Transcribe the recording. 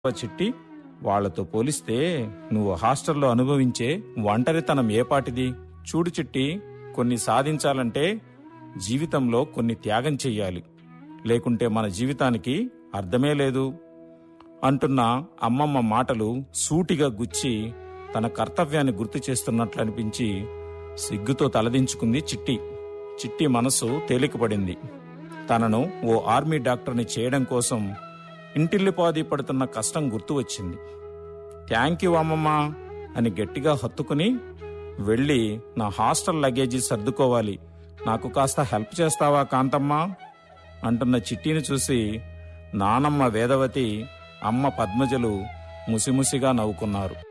చిట్టి వాళ్లతో పోలిస్తే నువ్వు హాస్టల్లో అనుభవించే ఒంటరితనం ఏపాటిది చూడు చిట్టి కొన్ని సాధించాలంటే జీవితంలో కొన్ని త్యాగం చెయ్యాలి లేకుంటే మన జీవితానికి అర్థమే లేదు అంటున్న అమ్మమ్మ మాటలు సూటిగా గుచ్చి తన కర్తవ్యాన్ని గుర్తు చేస్తున్నట్లు అనిపించి సిగ్గుతో తలదించుకుంది చిట్టి చిట్టి మనసు తేలికపడింది తనను ఓ ఆర్మీ డాక్టర్ని చేయడం కోసం ఇంటిల్లిపాది పడుతున్న కష్టం గుర్తు వచ్చింది థ్యాంక్ యూ అమ్మమ్మ అని గట్టిగా హత్తుకుని వెళ్ళి నా హాస్టల్ లగేజీ సర్దుకోవాలి నాకు కాస్త హెల్ప్ చేస్తావా కాంతమ్మ అంటున్న చిట్టిని చూసి నానమ్మ వేదవతి అమ్మ పద్మజలు ముసిముసిగా నవ్వుకున్నారు